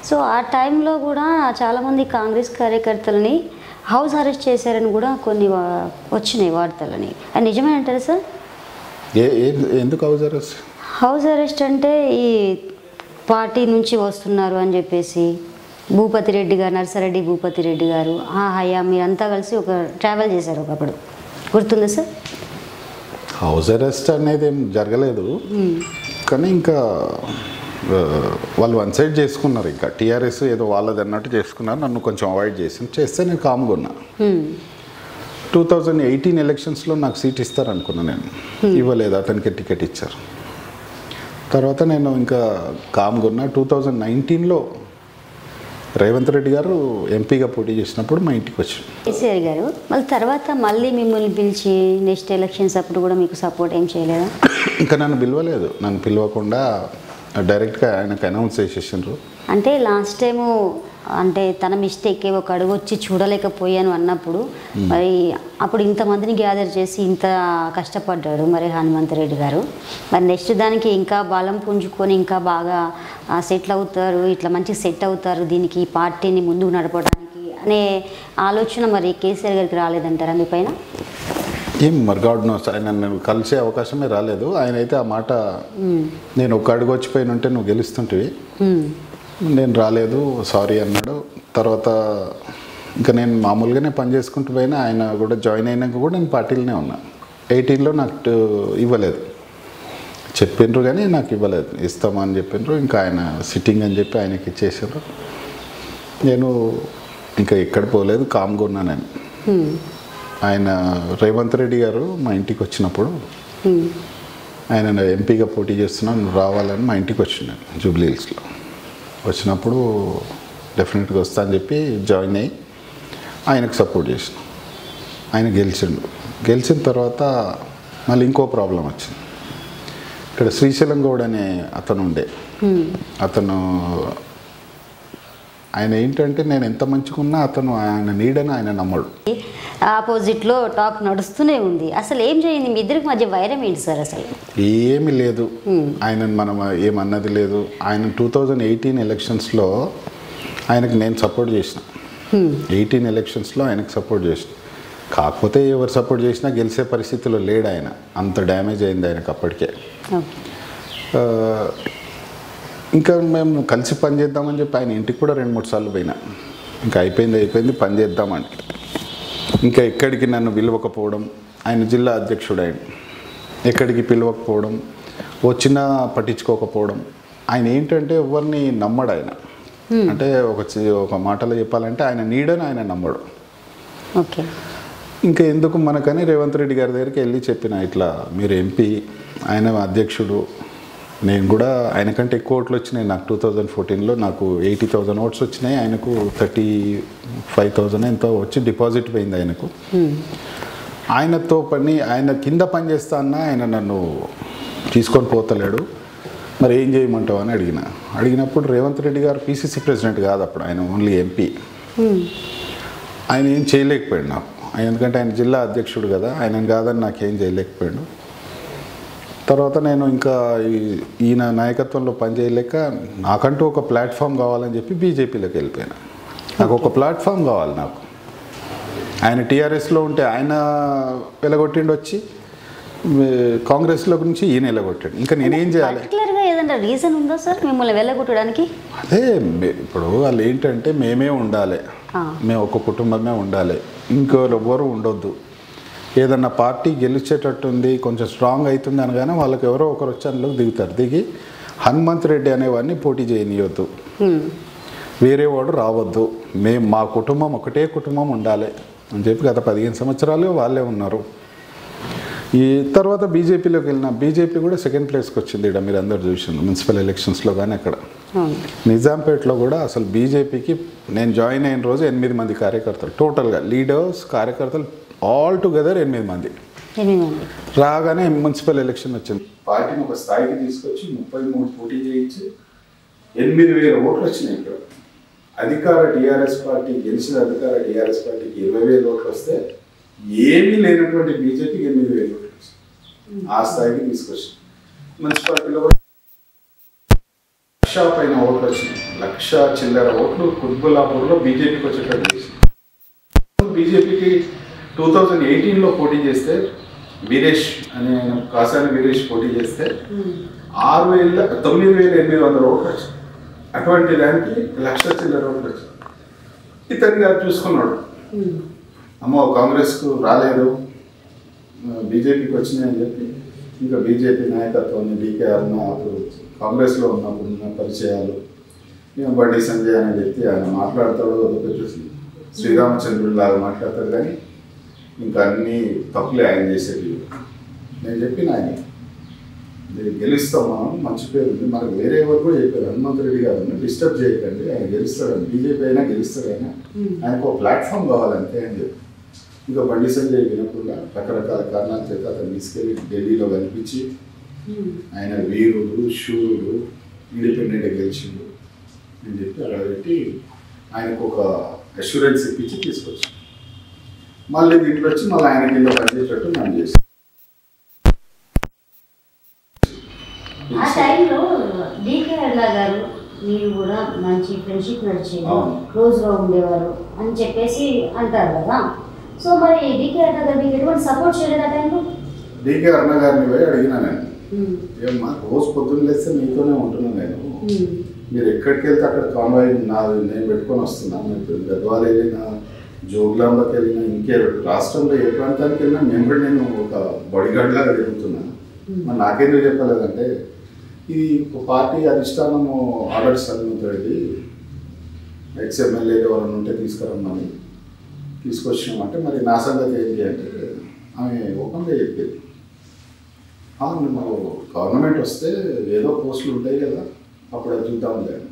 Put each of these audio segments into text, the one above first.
So ఆ టైంలో కూడా చాలామంది కాంగ్రెస్ కార్యకర్తలని హౌస్ అరెస్ట్ చేశారని కూడా కొన్ని వా- వచ్చినాయి వార్తలని అది నిజమే అంటారు సార్ ఏ ఏ- ఎందుకు అవసరం హౌస్ అరెస్ట్ అంటే ఈ పార్టీ నుంచి వస్తున్నారు అని చెప్పేసి భూపతి రెడ్డి గారు నర్సారెడ్డి భూపతి రెడ్డి గారు ఆ హయా మీరంతా కలిసి ఒక ట్రావెల్ చేశారు ఒకప్పుడు గుర్తుందా సార్ హౌస్ అరెస్ట్ అనేది ఏం జరగలేదు కానీ ఇంకా ఆ, వాళ్ళు వన్ సైడ్ చేసుకున్నారు ఇంకా టీఆర్ఎస్ ఏదో వాళ్ళది అన్నట్టు చేసుకున్నారు నన్ను కొంచెం అవాయిడ్ చేసి చేస్తే నేను కామ్గా ఉన్నా హ్మ్. టూ థౌజండ్ ఎయిటీన్ ఎలక్షన్స్లో నాకు సీట్ ఇస్తారు అనుకున్నా నేను ఇవ్వలేదు అతనికి టికెట్ ఇచ్చారు తర్వాత నేను ఇంకా కామ్గా ఉన్నా టూ థౌజండ్ నైన్టీన్లో రేవంత్ రెడ్డి గారు ఎంపీగా పోటీ చేసినప్పుడు మా ఇంటికి వచ్చి కేసీఆర్ గారు మళ్ళీ తర్వాత మళ్ళీ మిమ్మల్ని పిలిచి నెక్స్ట్ ఎలక్షన్స్ అప్పుడు కూడా మీకు సపోర్ట్ ఏం చేయలేదా ఇంకా నన్ను పిలవలేదు నన్ను పిలవకుండా డైరెక్ట్గా ఆయనకు అనౌన్స్ చేసేసిండ్రు అంటే లాస్ట్ టైము అంటే తన మిస్టేక్ ఒక అడుగు వచ్చి చూడలేకపోయాను అన్నప్పుడు మరి అప్పుడు ఇంతమందిని గ్యాదర్ చేసి ఇంత కష్టపడ్డాడు మరి హనుమంత్ రెడ్డి గారు మరి నెక్స్ట్ దానికి ఇంకా బలం పుంజుకొని ఇంకా బాగా సెటిల్ అవుతారు ఇట్లా మంచిగా సెట్ అవుతారు దీనికి ఈ పార్టీని ముందుకు నడపడానికి అనే ఆలోచన మరి కేసీఆర్ గారికి రాలేదంటారా మీ పైన ఏం మరి గాడ్ నోస్ ఆయన నన్ను కలిసే అవకాశమే రాలేదు ఆయన అయితే ఆ మాట నేను ఒక అడుగు వచ్చిపోయిన ఉంటే నువ్వు గెలుస్తుంటివి హ్మ్. నేను రాలేదు సారీ అన్నాడు తర్వాత ఇంకా నేను మామూలుగానే పని చేసుకుంటూ పోయినా ఆయన కూడా జాయిన్ అయినాక కూడా నేను పార్టీలోనే ఉన్నా ఎయిటీన్లో నాకు టు- ఇవ్వలేదు చెప్పిండ్రు కానీ నాకు ఇవ్వలేదు ఇస్తామని చెప్పిండ్రు ఇంకా ఆయన సిట్టింగ్ అని చెప్పి ఆయనకి ఇచ్చేసారు నేను ఇంకా ఎక్కడ పోలేదు కామ్గా ఉన్నా నేను హ్మ్. ఆయన రేవంత్ రెడ్డి గారు మా ఇంటికి వచ్చినప్పుడు హ్మ్. ఆయన నా ఎంపీగా పోటీ చేస్తున్నాను నువ్వు రావాలని మా ఇంటికి వచ్చినాను జూబ్లీ హిల్స్లో వచ్చినప్పుడు డెఫినెట్గా వస్తా అని చెప్పి జాయిన్ అయ్యి ఆయనకు సపోర్ట్ చేసిన ఆయన గెలిచిండు గెలిచిన తర్వాత మళ్ళీ ఇంకో ప్రాబ్లం వచ్చింది ఇక్కడ శ్రీశైలం గౌడ్ అనే అతను ఉండే అతను ఆయన ఏంటంటే నేను ఎంత మంచిగున్నా అతను ఆయన నీడని ఆయన నమ్మడు ఆపోజిట్లో టాక్ నడుస్తూనే ఉంది అసలు ఏం చేయింది మీ ఇద్దరికి మధ్య వైరం ఏంటి సార్ అసలు ఏమి లేదు ఆయన మనం ఏమన్నది లేదు ఆయన టూ థౌజండ్ ఎయిటీన్ ఎలక్షన్స్లో ఆయనకు నేను సపోర్ట్ చేసిన ఎయిటీన్ ఎలక్షన్స్లో ఆయనకు సపోర్ట్ చేసిన కాకపోతే ఎవరు సపోర్ట్ చేసినా గెలిచే పరిస్థితిలో లేడు ఆయన అంత డ్యామేజ్ అయింది ఆయనకు అప్పటికే ఓకే ఆ, ఇంకా మేము కలిసి పని చేద్దామని చెప్పి ఆయన ఇంటికి కూడా రెండు మూడు సార్లు పోయినా ఇంకా అయిపోయింది అయిపోయింది పని చేద్దామని ఇంకా ఎక్కడికి నన్ను పిలవకపోవడం ఆయన జిల్లా అధ్యక్షుడు ఆయన ఎక్కడికి పిలవకపోవడం వచ్చినా పట్టించుకోకపోవడం ఆయన ఏంటంటే ఎవరిని నమ్మడు ఆయన అంటే ఒక చి- ఒక మాటలో చెప్పాలంటే ఆయన నీడని ఆయన నమ్మడు ఓకే ఇంకా ఎందుకు మనకని రేవంత్ రెడ్డి గారి దగ్గరికి వెళ్ళి చెప్పిన ఇట్లా మీరు ఎంపీ ఆయన అధ్యక్షుడు నేను కూడా ఆయనకంటే ఎక్కువ ఓట్లు వచ్చినాయి నాకు టూ థౌజండ్ ఫోర్టీన్లో నాకు ఎయిటీ థౌజండ్ ఓట్స్ వచ్చినాయి ఆయనకు థర్టీ ఫైవ్ థౌజండ్ ఎంతో వచ్చి డిపాజిట్ పోయింది ఆయనకు ఆయనతో పని ఆయన కింద పని చేస్తా అన్నా ఆయన నన్ను తీసుకొని పోతలేడు మరి ఏం చేయమంటావు అని అడిగిన అడిగినప్పుడు రేవంత్ రెడ్డి గారు పీసీసీ ప్రెసిడెంట్ కాదు అప్పుడు ఆయన ఓన్లీ ఎంపీ ఆయన ఏం చేయలేకపోయాడు నాకు ఆయన ఎందుకంటే ఆయన జిల్లా అధ్యక్షుడు కదా ఆయన కాదని నాకేం చేయలేకపోయాడు తర్వాత నేను ఇంకా ఈ- ఈయన నాయకత్వంలో పనిచేయలేక నాకంటూ ఒక ప్లాట్ఫామ్ కావాలని చెప్పి బీజేపీలోకి వెళ్ళిపోయాను నాకు ఒక ప్లాట్ఫామ్ కావాలి నాకు ఆయన టీఆర్ఎస్లో ఉంటే ఆయన వెలగొట్టిండు వచ్చి ఏ, కాంగ్రెస్లో గురించి ఈయన వెలగొట్టాడు ఇంకా నేనేం చేయాలి పర్టికులర్గా ఏదైనా రీజన్ ఉందా సార్ మిమ్మల్ని వెళ్ళగొట్టడానికి అదే మే- ఇప్పుడు వాళ్ళు ఏంటంటే మేమే ఉండాలి ఆ. మేము ఒక కుటుంబమే ఉండాలి ఇంకోరు ఎవ్వరు ఉండొద్దు ఏదన్నా పార్టీ గెలిచేటట్టుంది కొంచెం స్ట్రాంగ్ అవుతుంది అనగానే వాళ్ళకి ఎవరో ఒకరు వచ్చి అందులోకి దిగుతారు దిగి హనుమంత్ రెడ్డి అనేవాడిని పోటీ చేయనియొద్దు హ్మ్. వేరే వాడు రావద్దు మేము మా కుటుంబం ఒకటే కుటుంబం ఉండాలి అని చెప్పి గత పదిహేను సంవత్సరాలు వాళ్ళే ఉన్నారు ఈ తర్వాత బీజేపీలోకి వెళ్ళిన బీజేపీ కూడా సెకండ్ ప్లేస్కి వచ్చింది ఇక్కడ మీరు అందరు చూసింది మున్సిపల్ ఎలక్షన్స్లో కానీ అక్కడ అవును నిజాంపేటలో కూడా అసలు బీజేపీకి నేను జాయిన్ అయిన రోజు ఎనిమిది మంది కార్యకర్తలు టోటల్గా లీడర్స్ కార్యకర్తలు ఆల్ టుగెదర్ ఎనిమిది మంది ఎనిమిది మంది రాగానే మున్సిపల్ ఎలక్షన్ వచ్చింది పార్టీని ఒక స్థాయికి తీసుకొచ్చి ముప్పై మూడు పోటీ చేయించి ఎనిమిది వేల ఓట్లు వచ్చినాయి ఇక్కడ అధికార టీఆర్ఎస్ పార్టీ గెలిచిన అధికార టీఆర్ఎస్ పార్టీకి ఇరవై వేల ఓట్లు వస్తే ఏమీ లేనటువంటి బీజేపీకి ఎనిమిది వేల ఓట్లు వచ్చినాయి ఆ స్థాయికి తీసుకొచ్చి మున్సిపాలిటీలో కూడా పైన ఓట్లు వచ్చినాయి లక్ష చిల్లర ఓట్లు కుత్బుల్లాపూర్లో బీజేపీకి వచ్చేటట్టు చేసింది బీజేపీకి టూ థౌజండ్ ఎయిటీన్లో పోటీ చేస్తే వీరేష్ అనే ఆయన కాసాని వీరేష్ పోటీ చేస్తే ఆరు వేల తొమ్మిది వేల ఎనిమిది వందల ఓట్లు వచ్చాయి అటువంటి దానికి లక్ష చిల్లర ఓట్లు వచ్చాయి ఇతను గారు చూసుకున్నాడు అమ్మో కాంగ్రెస్కు రాలేదు బీజేపీకి వచ్చినాయి అని చెప్పి ఇంకా బీజేపీ నాయకత్వాన్ని డీకేఆర్ అప్పుడు కాంగ్రెస్లో ఉన్నప్పుడు ఉన్న పరిచయాలు ఇక బండి సంజయ్ అనే వ్యక్తి ఆయన మాట్లాడతాడు అదొక చూసి శ్రీరామచంద్రుడు లాగా మాట్లాడతాడు కానీ ఇంకా అన్ని తప్పులే ఆయన చేసేది నేను చెప్పిన ఆయన "మీరు గెలుస్తాం మనం మంచి పేరు ఉంది మనకు వేరే ఎవరు కూడా చెప్పారు హనుమంత్ రెడ్డి గారు డిస్టర్బ్ చేయకండి ఆయన గెలుస్తాడు బీజేపీ అయినా గెలుస్తాడు ఆయన ఆయనకు ఒక ప్లాట్ఫామ్ కావాలంతే అని చెప్పి ఇంకా బండి సంజయ్ వినకుండా రకరకాల కారణాల చేత అతను తీసుకెళ్ళి ఢిల్లీలో కనిపించి ఆయన వీరుడు శూరుడు ఇండిపెండెంట్గా గెలిచిండు అని చెప్పి అక్కడ పెట్టి ఆయనకు ఒక అష్యూరెన్స్ ఇప్పించి తీసుకొచ్చి మళ్ళీ దీంట్లో వచ్చి మళ్ళీ ఆయన కింద పనిచేసేటట్టు మనం చేసాం ఆ టైంలో డీకే అల్లా గారు మీరు కూడా మంచి ఫ్రెండ్షిప్ నడిచేది అవును. క్లోజ్గా ఉండేవారు అని చెప్పేసి అంటారు కదా సో మరి డీకే అల్లా గారు మీకు ఎటువంటి సపోర్ట్ చేయలేదు ఆ టైంలో డీకే అరుణ గారిని పోయి అడిగినా నేను ఏమ్మా రోజు పొద్దున్న లేస్తే మీతోనే ఉంటున్నాను నేను మీరు ఎక్కడికి వెళ్తే అక్కడ కాన్వాయ్ నా నేను పెట్టుకొని వస్తున్నాను మీరు గద్వాల వెళ్ళినా జోగులాంబకి వెళ్ళినా ఇంకే రాష్ట్రంలో ఏ ప్రాంతానికి వెళ్ళినా మేము కూడా నేను ఒక బాడీగార్డ్ లాగా తిరుగుతున్నాను మరి నాకెందుకు చెప్పలేదంటే ఇది ఒక పార్టీ అధిష్టానము ఆర్డర్స్ అనుమతి ఎక్స్ ఎమ్మెల్యేలు ఎవరైనా ఉంటే తీసుకురమ్మని తీసుకొచ్చినామంటే మరి నా సంగతి ఏంటి అంటే ఆమె ఓపెన్గా చెప్పేది "ఆ, మనం గవర్నమెంట్ వస్తే ఏదో పోస్టులు ఉంటాయి కదా అప్పుడు అది చూద్దాంలే అని.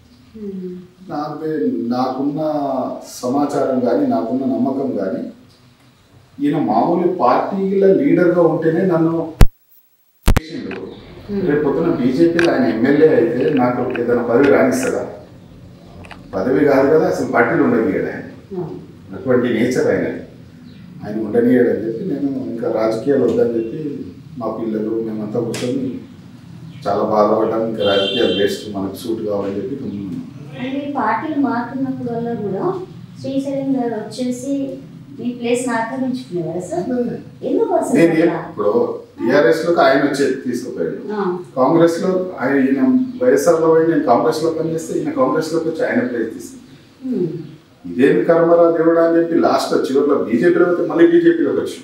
నాకు నాకున్న సమాచారం కానీ నాకున్న నమ్మకం కానీ ఈయన మామూలు పార్టీల లీడర్గా ఉంటేనే నన్ను చేసిండు. రేపు పొద్దున బీజేపీలో ఆయన ఎమ్మెల్యే అయితే నాకు ఏదైనా పదవి రాణిస్తాడా పదవి కాదు కదా అసలు పార్టీలు ఉండనియడు ఆయన అటువంటి నేచర్ ఆయన ఆయన ఉండనియడు అని చెప్పి నేను ఇంకా రాజకీయాలు వద్దని చెప్పి మా పిల్లలు మేమంతా కూర్చొని చాలా బాధపడ్డాం ఇంకా రాజకీయాలు వేస్ట్ మనకు సూట్ కావాలని చెప్పి గమ్మున అంటే పార్టీలు మారుతున్నప్పుడల్లా కూడా శ్రీశైలం గారు వచ్చేసి మీ ప్లేస్ ఆక్రమించుకునేవారు సార్ ఉన్నాం. ఎందుకు అసలు నేను ఏం- అట్లా? ఇప్పుడు టీఆర్ఎస్ లోకి ఆయన వచ్చి తీసుకుపోయాడు ఆ, కాంగ్రెస్ లో ఆయన ఈయన వైఎస్ఆర్ లో పోయి నేను కాంగ్రెస్ లో పనిచేస్తే ఈయన కాంగ్రెస్ లోకి వచ్చి ఆయన ప్లేస్ తీసుకున్నాను ఉమ్, ఇదేమి కర్మరా దేవుడా అని చెప్పి లాస్ట్ చివరిలో బీజేపీలో పోతే మళ్ళీ బీజేపీలోకి వచ్చి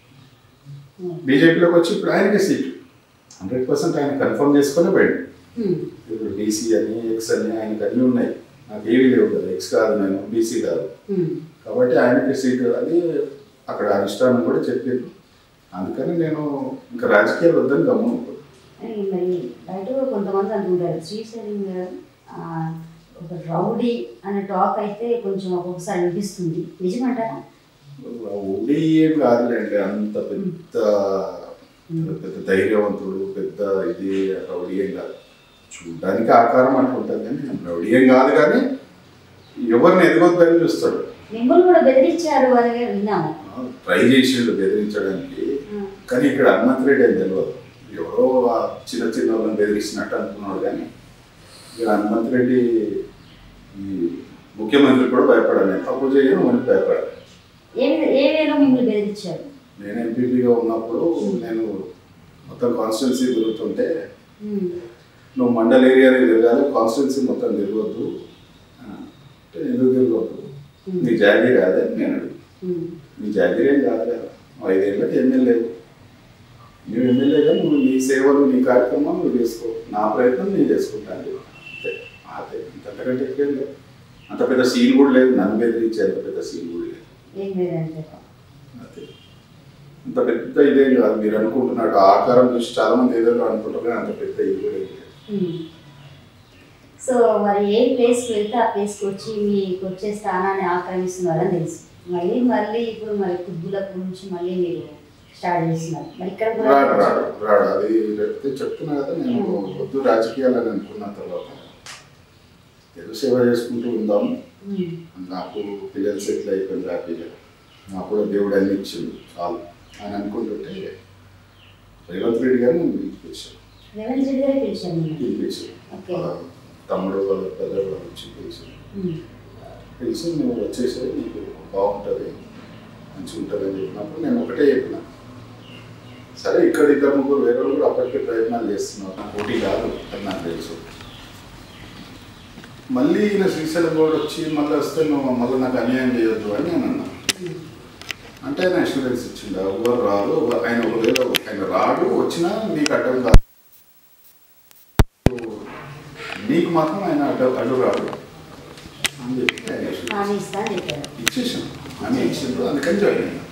ఉమ్, బీజేపీలోకి వచ్చి ఇప్పుడు ఆయనకే సీటు హండ్రెడ్ పర్సెంట్ ఆయన కన్ఫర్మ్ చేసుకునే పోయాడు ఉమ్, ఇప్పుడు బీసీ అని ఎక్స్ అని ఆయనకి అన్నీ ఉన్నాయి నాకు ఏమీ లేవు కదా ఎక్స్ కాదు నేను బీసీ కాదు ఉమ్. కాబట్టి ఆయనకి సీటు అది అక్కడ అధిష్టానం కూడా చెప్పింది అందుకని నేను ఇంకా రాజకీయాలు వద్దని గమ్మున అని మరి బయట కూడా కొంతమంది అంటుంటారు శ్రీశైలం గారు ఆ, ఒక రౌడీ అనే టాక్ అయితే కొంచెం ఒక్కొక్కసారి అనిపిస్తుంది నిజమంటారా ఉండి ఏం కాదులేండి అంత పెద్ద పెద్ద ధైర్యవంతుడు పెద్ద ఇది రౌడీ ఏం కాదు చూడడానికి ఆకారం అట్లా ఉంటుంది కానీ రౌడీ ఏం కాదు కానీ ఎవరిని ఎదగొద్దని చూస్తాడు మిమ్మల్ని కూడా బెదిరించారు అని విన్నాము ట్రై చేసిండు బెదిరించడానికి కానీ ఇక్కడ హనుమంత్ రెడ్డి అని తెలియదు ఎవరో ఆ చిన్న చిన్న వాళ్ళని బెదిరించినట్టు అనుకున్నాడు కానీ ఇక్కడ హనుమంత్ రెడ్డి ఈ ముఖ్యమంత్రి కూడా భయపడాలి నేను తప్పు చేయను మనకి భయపడాలి ఏ విధ- ఏ వేలో మిమ్మల్ని బెదిరించారు నేను ఎంపీపీగా ఉన్నప్పుడు నేను మొత్తం కాన్స్టిట్యున్సీ తిరుగుతుంటే ఉమ్, నువ్వు మండల్ ఏరియాలో తిరగాలి కాన్స్టిట్యున్సీ మొత్తం తిరగొద్దు ఆ, అంటే ఎందుకు తిరగొద్దు నీ జాగీర్ కాదే నేను అడిగి ఉమ్, నీ జాగీర్ ఏం కాదు కదా ఐదేళ్ళకి ఎమ్మెల్యే నువ్వు ఎమ్మెల్యేగా నువ్వు నీ సేవలు నీ కార్యక్రమం నువ్వు చేసుకో నా ప్రయత్నం నేను చేసుకుంటాను అంతే అదే అంతకంటే ఎక్కువేం లేదు అంత పెద్ద సీన్ కూడా లేదు నన్ను బెదిరించే అంత పెద్ద సీన్ కూడా లేదు ఏం లేదంటే అదే అంత పెద్ద ఇదేం కాదు మీరు అనుకుంటున్నట్టు ఆకారం చూసి చాలా మంది ఏదో అనుకుంటారు కానీ అంత పెద్ద ఇది కూడా ఏం లేదు ఉమ్. సో మరి ఏ ప్లేస్కి వెళ్తే ఆ ప్లేస్కి వచ్చి మీకు వచ్చే స్థానాన్ని ఆక్రమిస్తున్నారని తెలుసు మళ్ళీ మళ్ళీ ఇప్పుడు మరి కుద్దులకు నుంచి మళ్ళీ మీరు స్టార్ట్ చేస్తున్నారు మరి ఇక్కడ కూడా రాడు రాడు రాడు అది చెప్తే చెప్తున్నా కదా నేను వద్దు రాజకీయాలని అనుకున్న తర్వాత ఏదో సేవ చేసుకుంటూ ఉందాం ఉమ్, నాకు పిల్లలు సెటిల్ అయిపోయింది హ్యాపీగా నాకు కూడా దేవుడు అన్ని ఇచ్చింది చాలు అని అనుకుంటుంటే రేవంత్ రెడ్డి గారు నన్ను పిలిపించారు రేవంత్ రెడ్డి గారే పిలిచారు మిమ్మల్ని. పిలిపించారు ఓకే. తమ్ముడు వాళ్ళ బ్రదర్ వాళ్ళు వచ్చి పిలిచి పిలిచి నువ్వు వచ్చేసి నీకు బాగుంటుంది మంచిగా ఉంటుంది అని చెప్పినప్పుడు నేను ఒకటే చెప్పిన సరే ఇక్కడ ఇద్దరు ముగ్గురు వేరే వాళ్ళు కూడా అప్పటికే ప్రయత్నాలు చేస్తున్నారు నాకు పోటీ కాదు అని నాకు తెలుసు మళ్ళీ ఈయన శ్రీశైలం బోర్డు వచ్చి మళ్ళీ వస్తే నువ్వు మళ్ళీ నాకు అన్యాయం చేయొద్దు అని నేను అన్నా అంటే ఆయన అష్యూరెన్స్ ఇచ్చిండు ఎవరు రాదు ఆయన ఒకవేళ ఆయన రాడు వచ్చినా నీకు అడ్డం కాదు నీకు మాత్రం ఆయన అడ్డు అడ్డు రాడు అని చెప్పి ఆయన assurance హామీ ఇస్తా అని చెప్పారు ఇచ్చేసాం అని ఇచ్చిండ్రు అందుకని జాయిన్ అయ్యాను